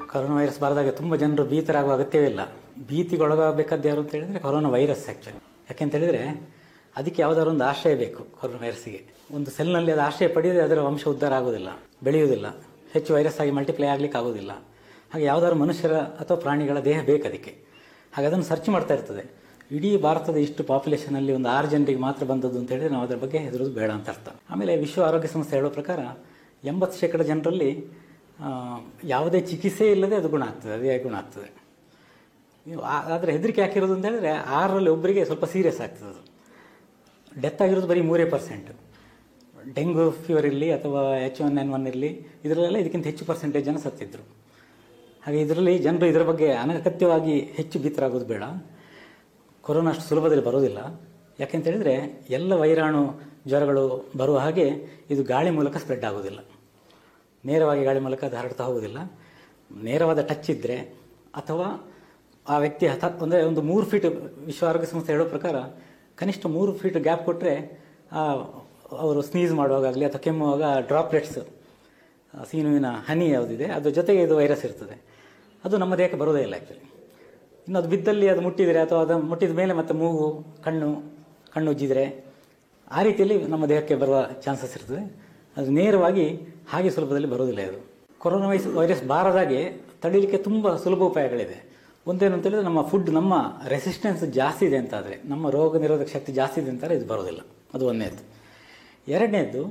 corona virus ಬಾರದಾಗ ತುಂಬ ಜನರು ಭೀತರಾಗುವ ಅಗತ್ಯವೇ ಇಲ್ಲ ಭೀತಿಗೊಳಗಾಗಬೇಕಾದ್ದು ಯಾರು ಅಂತ ಹೇಳಿದ್ರೆ ಕೊರೋನಾ ವೈರಸ್ ಆ್ಯಕ್ಚುಲಿ ಯಾಕೆಂತ ಹೇಳಿದ್ರೆ ಅದಕ್ಕೆ ಯಾವುದಾದ್ರು ಒಂದು ಆಶ್ರಯ ಬೇಕು ಕೊರೋನಾ ವೈರಸ್ಸಿಗೆ ಒಂದು ಸೆಲ್ನಲ್ಲಿ ಅದು ಆಶ್ರಯ ಪಡೆಯದೆ ಅದರ ವಂಶ ಉದ್ಧಾರ ಆಗೋದಿಲ್ಲ ಬೆಳೆಯುವುದಿಲ್ಲ ಹೆಚ್ಚು ವೈರಸ್ ಆಗಿ ಮಲ್ಟಿಪ್ಲೈ ಆಗ್ಲಿಕ್ಕೆ ಆಗೋದಿಲ್ಲ ಹಾಗೆ ಯಾವುದಾದ್ರು ಮನುಷ್ಯರ ಅಥವಾ ಪ್ರಾಣಿಗಳ ದೇಹ ಬೇಕು ಅದಕ್ಕೆ ಹಾಗೆ ಅದನ್ನು ಸರ್ಚ್ ಮಾಡ್ತಾ ಇರ್ತದೆ ಇಡೀ ಭಾರತದ ಇಷ್ಟು ಪಾಪ್ಯುಲೇಷನಲ್ಲಿ ಒಂದು ಆರು ಜನರಿಗೆ ಮಾತ್ರ ಬಂದದ್ದು ಅಂತ ಹೇಳಿದ್ರೆ ನಾವು ಅದರ ಬಗ್ಗೆ ಹೆದರೋದು ಬೇಡ ಅಂತ ಅರ್ಥ ಆಮೇಲೆ ವಿಶ್ವ ಆರೋಗ್ಯ ಸಂಸ್ಥೆ ಹೇಳೋ ಪ್ರಕಾರ ಎಂಬತ್ತು ಶೇಕಡ ಜನರಲ್ಲಿ ಆ, ಯಾವುದೇ ಚಿಕಿತ್ಸೆ ಇಲ್ಲದೆ ಅದು ಗುಣ ಆಗ್ತದೆ ಅದೇ ಗುಣ ಆಗ್ತದೆ ನೀವು ಆ- ಆದರೆ ಹೆದರಿಕೆ ಹಾಕಿರೋದು ಅಂತ ಹೇಳಿದ್ರೆ ಆರರಲ್ಲಿ ಒಬ್ಬರಿಗೆ ಸ್ವಲ್ಪ ಸೀರಿಯಸ್ ಆಗ್ತದೆ ಅದು ಡೆತ್ ಆಗಿರೋದು ಬರೀ ಮೂರೇ ಪರ್ಸೆಂಟ್ ಡೆಂಗು ಫೀವರ್ ಇರಲಿ ಅಥವಾ ಎಚ್ ಒನ್ ಎನ್ ಒನ್ ಇರಲಿ ಇದರಲ್ಲೆಲ್ಲ ಇದಕ್ಕಿಂತ ಹೆಚ್ಚು ಪರ್ಸೆಂಟೇಜ್ ಜನ ಸತ್ತಿದ್ರು ಹಾಗೆ ಇದರಲ್ಲಿ ಜನರು ಇದರ ಬಗ್ಗೆ ಅನಗತ್ಯವಾಗಿ ಹೆಚ್ಚು ಭೀತರಾಗೋದು ಬೇಡ ಕೊರೋನಾ ಅಷ್ಟು ಸುಲಭದಲ್ಲಿ ಬರೋದಿಲ್ಲ ಯಾಕೆಂತ ಹೇಳಿದ್ರೆ ಎಲ್ಲ ವೈರಾಣು ಜ್ವರಗಳು ಬರುವ ಹಾಗೆ ಇದು ಗಾಳಿ ಮೂಲಕ ಸ್ಪ್ರೆಡ್ ಆಗೋದಿಲ್ಲ ನೇರವಾಗಿ ಗಾಳಿ ಮೂಲಕ ಅದು ಹರಡ್ತಾ ಹೋಗೋದಿಲ್ಲ ನೇರವಾದ ಟಚ್ ಇದ್ದರೆ ಅಥವಾ ಆ ವ್ಯಕ್ತಿ ಹತ ಅಂದರೆ ಒಂದು ಮೂರು ಫೀಟ್ ವಿಶ್ವ ಆರೋಗ್ಯ ಸಂಸ್ಥೆ ಹೇಳೋ ಪ್ರಕಾರ ಕನಿಷ್ಠ ಮೂರು ಫೀಟ್ ಗ್ಯಾಪ್ ಕೊಟ್ಟರೆ ಅವರು ಸ್ನೀಸ್ ಮಾಡುವಾಗಲಿ ಅಥವಾ ಕೆಮ್ಮುವಾಗ ಡ್ರಾಪ್ಲೆಟ್ಸ್ ಸೀನುವಿನ ಹನಿ ಯಾವುದಿದೆ ಅದ್ರ ಜೊತೆಗೆ ಇದು ವೈರಸ್ ಇರ್ತದೆ ಅದು ನಮ್ಮ ದೇಹಕ್ಕೆ ಬರೋದೇ ಇಲ್ಲ ಆ್ಯಕ್ಚುಲಿ ಇನ್ನು ಅದು ಬಿದ್ದಲ್ಲಿ ಅದು ಮುಟ್ಟಿದರೆ ಅಥವಾ ಅದು ಮುಟ್ಟಿದ ಮೇಲೆ ಮತ್ತೆ ಮೂಗು ಕಣ್ಣು ಕಣ್ಣು ಉಜ್ಜಿದರೆ ಆ ರೀತಿಯಲ್ಲಿ ನಮ್ಮ ದೇಹಕ್ಕೆ ಬರುವ ಚಾನ್ಸಸ್ ಇರ್ತದೆ ಅದು ನೇರವಾಗಿ ಹಾಗೆ ಸುಲಭದಲ್ಲಿ ಬರೋದಿಲ್ಲ ಇದು ಕೊರೋನಾ ವೈಸ್ ವೈರಸ್ ಬಾರದಾಗೆ ತಡೀಲಿಕ್ಕೆ ತುಂಬ ಸುಲಭ ಉಪಾಯಗಳಿದೆ ಒಂದೇನು ಅಂತ ಹೇಳಿದ್ರೆ ನಮ್ಮ ಫುಡ್ ನಮ್ಮ ರೆಸಿಸ್ಟೆನ್ಸ್ ಜಾಸ್ತಿ ಇದೆ ಅಂತಾದರೆ ನಮ್ಮ ರೋಗ ನಿರೋಧಕ ಶಕ್ತಿ ಜಾಸ್ತಿ ಇದೆ ಅಂತಾರೆ ಇದು ಬರೋದಿಲ್ಲ ಅದು ಒಂದನೇದು ಎರಡನೇದು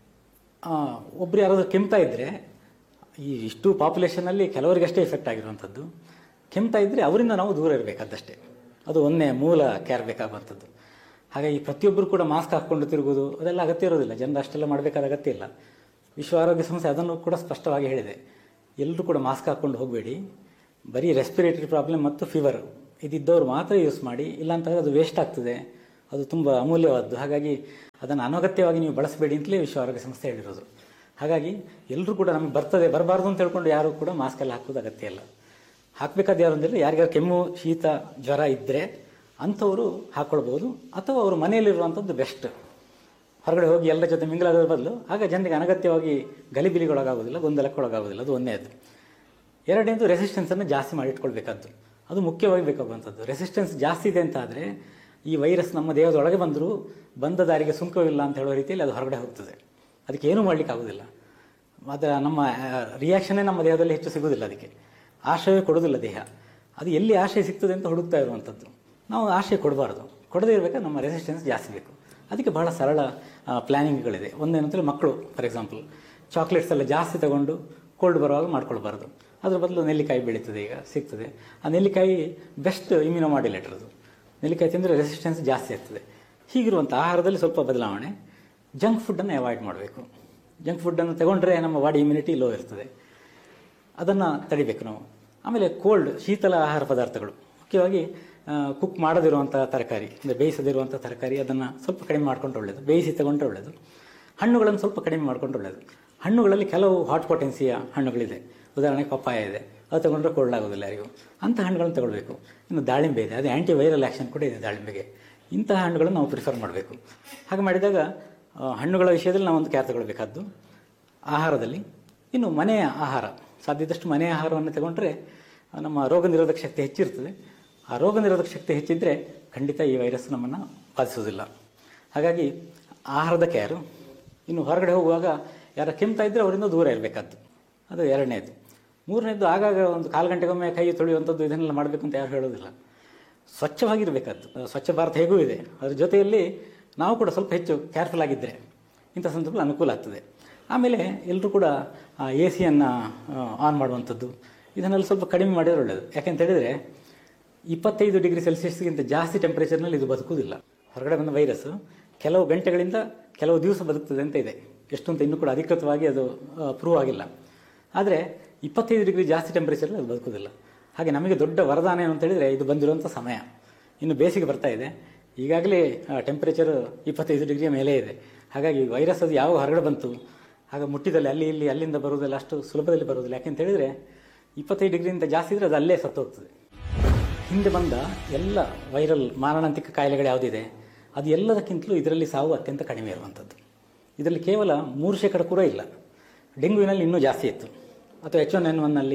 ಒಬ್ಬರು ಯಾರಾದರೂ ಕೆಮ್ತಾ ಇದ್ದರೆ ಈ ಇಷ್ಟು ಪಾಪ್ಯುಲೇಷನಲ್ಲಿ ಕೆಲವರಿಗಷ್ಟೇ ಎಫೆಕ್ಟ್ ಆಗಿರುವಂಥದ್ದು ಕೆಮ್ತಾ ಇದ್ದರೆ ಅವರಿಂದ ನಾವು ದೂರ ಇರಬೇಕಾದಷ್ಟೇ ಅದು ಒಂದೇ ಮೂಲ ಕೇರ್ ಬೇಕಾಗುವಂಥದ್ದು ಹಾಗಾಗಿ ಪ್ರತಿಯೊಬ್ಬರು ಕೂಡ ಮಾಸ್ಕ್ ಹಾಕ್ಕೊಂಡು ತಿರುಗೋದು ಅದೆಲ್ಲ ಅಗತ್ಯ ಇರೋದಿಲ್ಲ ಜನರು ಅಷ್ಟೆಲ್ಲ ಮಾಡಬೇಕಾದ ಅಗತ್ಯ ಇಲ್ಲ ವಿಶ್ವ ಆರೋಗ್ಯ ಸಂಸ್ಥೆ ಅದನ್ನು ಕೂಡ ಸ್ಪಷ್ಟವಾಗಿ ಹೇಳಿದೆ ಎಲ್ಲರೂ ಕೂಡ ಮಾಸ್ಕ್ ಹಾಕ್ಕೊಂಡು ಹೋಗಬೇಡಿ ಬರೀ ರೆಸ್ಪಿರೇಟರಿ ಪ್ರಾಬ್ಲಮ್ ಮತ್ತು ಫೀವರ್ ಇದಿದ್ದವ್ರು ಮಾತ್ರ ಯೂಸ್ ಮಾಡಿ ಇಲ್ಲಾಂತಂದರೆ ಅದು ವೇಸ್ಟ್ ಆಗ್ತದೆ ಅದು ತುಂಬ ಅಮೂಲ್ಯವಾದ್ದು ಹಾಗಾಗಿ ಅದನ್ನು ಅನಗತ್ಯವಾಗಿ ನೀವು ಬಳಸಬೇಡಿ ಅಂತಲೇ ವಿಶ್ವ ಆರೋಗ್ಯ ಸಂಸ್ಥೆ ಹೇಳಿರೋದು ಹಾಗಾಗಿ ಎಲ್ಲರೂ ಕೂಡ ನಮಗೆ ಬರ್ತದೆ ಬರಬಾರ್ದು ಅಂತ ಹೇಳ್ಕೊಂಡು ಯಾರು ಕೂಡ ಮಾಸ್ಕ್ ಎಲ್ಲ ಹಾಕೋದು ಅಗತ್ಯ ಇಲ್ಲ ಹಾಕಬೇಕಾದ ಯಾರು ಅಂದರೆ ಯಾರಿಗಾರು ಕೆಮ್ಮು ಶೀತ ಜ್ವರ ಇದ್ದರೆ ಅಂಥವರು ಹಾಕ್ಕೊಳ್ಬೋದು ಅಥವಾ ಅವರು ಮನೆಯಲ್ಲಿರುವಂಥದ್ದು ಬೆಸ್ಟ್ ಹೊರಗಡೆ ಹೋಗಿ ಎಲ್ಲರ ಜೊತೆ ಮಿಂಗಲಾಗೋದ್ರ ಬದಲು ಆಗ ಜನರಿಗೆ ಅನಗತ್ಯವಾಗಿ ಗಲಿಬಿಲಿಗೊಳಗಾಗೋದಿಲ್ಲ ಗೊಂದಲಕ್ಕೊಳಗಾಗೋದಿಲ್ಲ ಅದು ಒಂದನೇದು ಎರಡನೇದು ರೆಸಿಸ್ಟೆನ್ಸನ್ನು ಜಾಸ್ತಿ ಮಾಡಿಟ್ಕೊಳ್ಬೇಕಾದ್ದು ಅದು ಮುಖ್ಯವಾಗಿ ಬೇಕಾಗುವಂಥದ್ದು ರೆಸಿಸ್ಟೆನ್ಸ್ ಜಾಸ್ತಿ ಇದೆ ಅಂತ ಆದರೆ ಈ ವೈರಸ್ ನಮ್ಮ ದೇಹದೊಳಗೆ ಬಂದರೂ ಬಂದ ದಾರಿಗೆ ಸುಂಕವಿಲ್ಲ ಅಂತ ಹೇಳೋ ರೀತಿಯಲ್ಲಿ ಅದು ಹೊರಗಡೆ ಹೋಗ್ತದೆ ಅದಕ್ಕೆ ಏನೂ ಮಾಡಲಿಕ್ಕೆ ಆಗೋದಿಲ್ಲ ಅದರ ನಮ್ಮ ರಿಯಾಕ್ಷನ್ನೇ ನಮ್ಮ ದೇಹದಲ್ಲಿ ಹೆಚ್ಚು ಸಿಗೋದಿಲ್ಲ ಅದಕ್ಕೆ ಆಶ್ರಯವೇ ಕೊಡೋದಿಲ್ಲ ದೇಹ ಅದು ಎಲ್ಲಿ ಆಶ್ರಯ ಸಿಗ್ತದೆ ಅಂತ ಹುಡುಕ್ತಾ ಇರುವಂಥದ್ದು ನಾವು ಆಶ್ರಯ ಕೊಡಬಾರ್ದು ಕೊಡದೇ ಇರಬೇಕಾದ್ರೆ ನಮ್ಮ ರೆಸಿಸ್ಟೆನ್ಸ್ ಜಾಸ್ತಿ ಬೇಕು ಅದಕ್ಕೆ ಬಹಳ ಸರಳ ಪ್ಲ್ಯಾನಿಂಗ್ಗಳಿದೆ ಒಂದೇನಂತೇಳಿ ಮಕ್ಕಳು ಫಾರ್ ಎಕ್ಸಾಂಪಲ್ ಚಾಕ್ಲೇಟ್ಸ್ ಎಲ್ಲ ಜಾಸ್ತಿ ತಗೊಂಡು ಕೋಲ್ಡ್ ಬರುವಾಗ ಮಾಡ್ಕೊಳ್ಬಾರ್ದು ಅದ್ರ ಬದಲು ನೆಲ್ಲಿಕಾಯಿ ಬೆಳೀತದೆ ಈಗ ಸಿಗ್ತದೆ ಆ ನೆಲ್ಲಿಕಾಯಿ ಬೆಸ್ಟ್ ಇಮ್ಯುನೋ ಮಾಡ್ಯುಲೇಟರ್ ಅದು ನೆಲ್ಲಿಕಾಯಿ ತಿಂದರೆ ರೆಸಿಸ್ಟೆನ್ಸ್ ಜಾಸ್ತಿ ಆಗ್ತದೆ ಹೀಗಿರುವಂಥ ಆಹಾರದಲ್ಲಿ ಸ್ವಲ್ಪ ಬದಲಾವಣೆ ಜಂಕ್ ಫುಡ್ಡನ್ನು ಅವಾಯ್ಡ್ ಮಾಡಬೇಕು ಜಂಕ್ ಫುಡ್ಡನ್ನು ತಗೊಂಡ್ರೆ ನಮ್ಮ ಬಾಡಿ ಇಮ್ಯುನಿಟಿ ಲೋ ಇರ್ತದೆ ಅದನ್ನು ತಡಿಬೇಕು ನಾವು ಆಮೇಲೆ ಕೋಲ್ಡ್ ಶೀತಲ ಆಹಾರ ಪದಾರ್ಥಗಳು ಮುಖ್ಯವಾಗಿ ಕುಕ್ ಮಾಡದಿರುವಂಥ ತರಕಾರಿ ಅಂದರೆ ಬೇಯಿಸದಿರುವಂಥ ತರಕಾರಿ ಅದನ್ನು ಸ್ವಲ್ಪ ಕಡಿಮೆ ಮಾಡ್ಕೊಂಡ್ರೆ ಒಳ್ಳೆಯದು ಬೇಯಿಸಿ ತಗೊಂಡ್ರೆ ಒಳ್ಳೆಯದು ಹಣ್ಣುಗಳನ್ನು ಸ್ವಲ್ಪ ಕಡಿಮೆ ಮಾಡ್ಕೊಂಡ್ರೆ ಒಳ್ಳೆಯದು ಹಣ್ಣುಗಳಲ್ಲಿ ಕೆಲವು ಹಾಟ್ ಪೊಟೆನ್ಸಿಯ ಹಣ್ಣುಗಳಿದೆ ಉದಾಹರಣೆಗೆ ಪಪ್ಪಾಯ ಇದೆ ಅದು ತಗೊಂಡ್ರೆ ಕೋಲ್ಡ್ ಆಗೋದಿಲ್ಲ ಯಾರಿಗೂ ಅಂಥ ಹಣ್ಣುಗಳನ್ನು ತಗೊಳ್ಬೇಕು ಇನ್ನು ದಾಳಿಂಬೆ ಇದೆ ಅದು ಆ್ಯಂಟಿ ವೈರಲ್ ಆ್ಯಕ್ಷನ್ ಕೂಡ ಇದೆ ದಾಳಿಂಬೆಗೆ ಇಂತಹ ಹಣ್ಣುಗಳನ್ನು ನಾವು ಪ್ರಿಫರ್ ಮಾಡಬೇಕು ಹಾಗೆ ಮಾಡಿದಾಗ ಆ, ಹಣ್ಣುಗಳ ವಿಷಯದಲ್ಲಿ ನಾವು ಒಂದು ಕ್ಯಾರ್ ತಗೊಳ್ಬೇಕಾದ್ದು ಆಹಾರದಲ್ಲಿ ಇನ್ನು ಮನೆಯ ಆಹಾರ ಸಾಧ್ಯದಷ್ಟು ಮನೆಯ ಆಹಾರವನ್ನು ತಗೊಂಡ್ರೆ ಆ, ನಮ್ಮ ರೋಗ ನಿರೋಧಕ ಶಕ್ತಿ ಹೆಚ್ಚಿರ್ತದೆ ಆ ರೋಗ ನಿರೋಧಕ ಶಕ್ತಿ ಹೆಚ್ಚಿದ್ರೆ ಖಂಡಿತ ಈ ವೈರಸ್ ನಮ್ಮನ್ನು ಬಾಧಿಸೋದಿಲ್ಲ ಹಾಗಾಗಿ ಆಹಾರದ ಕೇರು ಇನ್ನು ಹೊರಗಡೆ ಹೋಗುವಾಗ ಯಾರ ಕೆಮ್ತಾ ಇದ್ದರೆ ಅವರಿಂದ ದೂರ ಇರಬೇಕಾದ್ದು ಅದು ಎರಡನೇದು ಮೂರನೇದು ಆಗಾಗ ಒಂದು ಕಾಲು ಗಂಟೆಗೊಮ್ಮೆ ಕೈ ತೊಳೆಯುವಂಥದ್ದು ಇದನ್ನೆಲ್ಲ ಮಾಡಬೇಕು ಅಂತ ಯಾರು ಹೇಳೋದಿಲ್ಲ ಸ್ವಚ್ಛವಾಗಿರಬೇಕಾದ್ದು ಸ್ವಚ್ಛ ಭಾರತ ಹೇಗೂ ಇದೆ ಅದ್ರ ಜೊತೆಯಲ್ಲಿ ನಾವು ಕೂಡ ಸ್ವಲ್ಪ ಹೆಚ್ಚು ಕೇರ್ಫುಲ್ ಆಗಿದ್ದರೆ ಇಂಥ ಸಂದರ್ಭದಲ್ಲಿ ಅನುಕೂಲ ಆಗ್ತದೆ ಆಮೇಲೆ ಎಲ್ಲರೂ ಕೂಡ ಎ ಸಿಯನ್ನು ಆನ್ ಮಾಡುವಂಥದ್ದು ಇದನ್ನೆಲ್ಲ ಸ್ವಲ್ಪ ಕಡಿಮೆ ಮಾಡಿದ್ರೆ ಒಳ್ಳೆಯದು ಯಾಕೆಂತ ಹೇಳಿದರೆ ಇಪ್ಪತ್ತೈದು ಡಿಗ್ರಿ ಸೆಲ್ಸಿಯಸ್ಗಿಂತ ಜಾಸ್ತಿ ಟೆಂಪರೇಚರ್ನಲ್ಲಿ ಇದು ಬದುಕುವುದಿಲ್ಲ ಹೊರಗಡೆ ಬಂದ ವೈರಸ್ ಕೆಲವು ಗಂಟೆಗಳಿಂದ ಕೆಲವು ದಿವಸ ಬದುಕ್ತದೆ ಅಂತ ಇದೆ ಎಷ್ಟು ಅಂತ ಇನ್ನೂ ಕೂಡ ಅಧಿಕೃತವಾಗಿ ಅದು ಪ್ರೂವ್ ಆಗಿಲ್ಲ ಆದರೆ ಇಪ್ಪತ್ತೈದು ಡಿಗ್ರಿ ಜಾಸ್ತಿ ಟೆಂಪರೇಚರಲ್ಲಿ ಅದು ಬದುಕುವುದಿಲ್ಲ ಹಾಗೆ ನಮಗೆ ದೊಡ್ಡ ವರದಾನ ಏನು ಅಂತ ಹೇಳಿದರೆ ಇದು ಬಂದಿರುವಂಥ ಸಮಯ ಇನ್ನು ಬೇಸಿಗೆ ಬರ್ತಾ ಇದೆ ಈಗಾಗಲೇ ಟೆಂಪರೇಚರ್ ಇಪ್ಪತ್ತೈದು ಡಿಗ್ರಿಯ ಮೇಲೆ ಇದೆ ಹಾಗಾಗಿ ವೈರಸ್ ಅದು ಯಾವಾಗ ಹೊರಗಡೆ ಬಂತು ಆಗ ಮುಟ್ಟಿದಲ್ಲಿ ಅಲ್ಲಿ ಇಲ್ಲಿ ಅಲ್ಲಿಂದ ಬರುವುದಿಲ್ಲ ಅಷ್ಟು ಸುಲಭದಲ್ಲಿ ಬರುವುದಿಲ್ಲ ಯಾಕೆಂತ ಹೇಳಿದರೆ ಇಪ್ಪತ್ತೈದು ಡಿಗ್ರಿಯಿಂದ ಜಾಸ್ತಿ ಇದ್ದರೆ ಅದು ಅಲ್ಲೇ ಸತ್ತು ಹೋಗ್ತದೆ ಹಿಂದೆ ಬಂದ ಎಲ್ಲ ವೈರಲ್ ಮಾರಣಾಂತಿಕ ಕಾಯಿಲೆಗಳು ಯಾವುದಿದೆ ಅದು ಎಲ್ಲದಕ್ಕಿಂತಲೂ ಇದರಲ್ಲಿ ಸಾವು ಅತ್ಯಂತ ಕಡಿಮೆ ಇರುವಂಥದ್ದು ಇದರಲ್ಲಿ ಕೇವಲ ಮೂರು ಶೇಕಡ ಕೂಡ ಇಲ್ಲ ಡೆಂಗ್ಯೂನಲ್ಲಿ ಇನ್ನೂ ಜಾಸ್ತಿ ಇತ್ತು ಅಥವಾ ಎಚ್ ಒನ್ ಎನ್ ಒನ್ನಲ್ಲಿ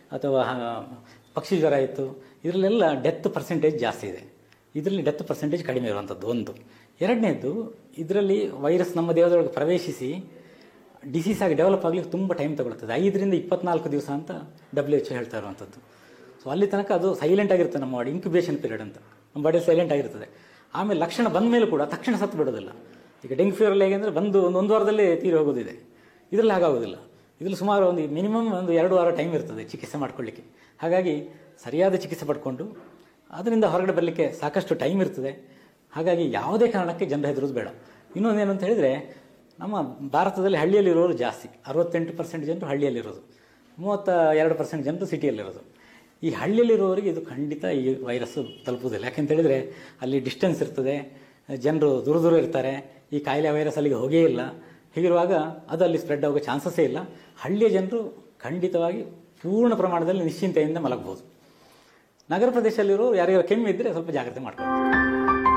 ಅಥವಾ ಆ, ಪಕ್ಷಿ ಜ್ವರ ಇತ್ತು ಇದರಲ್ಲೆಲ್ಲ ಡೆತ್ ಪರ್ಸೆಂಟೇಜ್ ಜಾಸ್ತಿ ಇದೆ ಇದರಲ್ಲಿ ಡೆತ್ ಪರ್ಸೆಂಟೇಜ್ ಕಡಿಮೆ ಇರುವಂಥದ್ದು ಒಂದು ಎರಡನೇದು ಇದರಲ್ಲಿ ವೈರಸ್ ನಮ್ಮ ದೇಹದೊಳಗೆ ಪ್ರವೇಶಿಸಿ ಡಿಸೀಸ್ ಆಗಿ ಡೆವಲಪ್ ಆಗಲಿಕ್ಕೆ ತುಂಬ ಟೈಮ್ ತಗೊಳ್ತದೆ ಐದರಿಂದ ಇಪ್ಪತ್ನಾಲ್ಕು ದಿವಸ ಅಂತ ಡಬ್ಲ್ಯೂ ಎಚ್ ಹೇಳ್ತಾ ಇರುವಂಥದ್ದು ಸೊ ಅಲ್ಲಿ ತನಕ ಅದು ಸೈಲೆಂಟ್ ಆಗಿರುತ್ತೆ ನಮ್ಮ ಬಾಡಿ ಇನ್ಕ್ಯುಬೇಷನ್ ಪೀರಿಯಡ್ ಅಂತ ನಮ್ಮ ಬಾಡಿ ಸೈಲೆಂಟ್ ಆಗಿರ್ತದೆ ಆಮೇಲೆ ಲಕ್ಷಣ ಬಂದ ಮೇಲೆ ಕೂಡ ತಕ್ಷಣ ಸತ್ತು ಬಿಡೋದಿಲ್ಲ ಈಗ ಡೆಂಗ್ಯೂ ಫೀವರಲ್ಲಿ ಹೇಗೆ ಅಂದರೆ ಬಂದು ಒಂದು ಒಂದು ವಾರದಲ್ಲೇ ತೀರಿ ಹೋಗೋದಿದೆ ಇದರಲ್ಲಿ ಹಾಗಾಗೋದಿಲ್ಲ ಇದರಲ್ಲಿ ಸುಮಾರು ಒಂದು ಮಿನಿಮಮ್ ಒಂದು ಎರಡು ವಾರ ಟೈಮ್ ಇರ್ತದೆ ಚಿಕಿತ್ಸೆ ಮಾಡ್ಕೊಳ್ಳಿಕ್ಕೆ ಹಾಗಾಗಿ ಸರಿಯಾದ ಚಿಕಿತ್ಸೆ ಪಡ್ಕೊಂಡು ಅದರಿಂದ ಹೊರಗಡೆ ಬರಲಿಕ್ಕೆ ಸಾಕಷ್ಟು ಟೈಮ್ ಇರ್ತದೆ ಹಾಗಾಗಿ ಯಾವುದೇ ಕಾರಣಕ್ಕೆ ಜನರು ಹೆದರೋದು ಬೇಡ ಇನ್ನೊಂದೇನು ಅಂತ ಹೇಳಿದರೆ ನಮ್ಮ ಭಾರತದಲ್ಲಿ ಹಳ್ಳಿಯಲ್ಲಿರೋರು ಜಾಸ್ತಿ ಅರವತ್ತೆಂಟು ಪರ್ಸೆಂಟ್ ಜನರು ಹಳ್ಳಿಯಲ್ಲಿರೋದು ಮೂವತ್ತ ಎರಡು ಪರ್ಸೆಂಟ್ ಜನರು ಸಿಟಿಯಲ್ಲಿರೋದು ಈ ಹಳ್ಳಿಯಲ್ಲಿರುವವರಿಗೆ ಇದು ಖಂಡಿತ ಈ ವೈರಸ್ಸು ತಲುಪುವುದಿಲ್ಲ ಯಾಕೆಂತ ಹೇಳಿದರೆ ಅಲ್ಲಿ ಡಿಸ್ಟೆನ್ಸ್ ಇರ್ತದೆ ಜನರು ದೂರ ದೂರ ಇರ್ತಾರೆ ಈ ಕಾಯಿಲೆ ವೈರಸ್ ಅಲ್ಲಿಗೆ ಹೋಗೇ ಇಲ್ಲ ಹೀಗಿರುವಾಗ ಅದು ಅಲ್ಲಿ ಸ್ಪ್ರೆಡ್ ಆಗೋ ಚಾನ್ಸಸ್ಸೇ ಇಲ್ಲ ಹಳ್ಳಿಯ ಜನರು ಖಂಡಿತವಾಗಿ ಪೂರ್ಣ ಪ್ರಮಾಣದಲ್ಲಿ ನಿಶ್ಚಿಂತೆಯಿಂದ ಮಲಗಬಹುದು ನಗರ ಪ್ರದೇಶದಲ್ಲಿರೋ ಯಾರಿಗಾರು ಕೆಮ್ಮು ಇದ್ದರೆ ಸ್ವಲ್ಪ ಜಾಗ್ರತೆ ಮಾಡ್ಕೊಳ್ಳಿ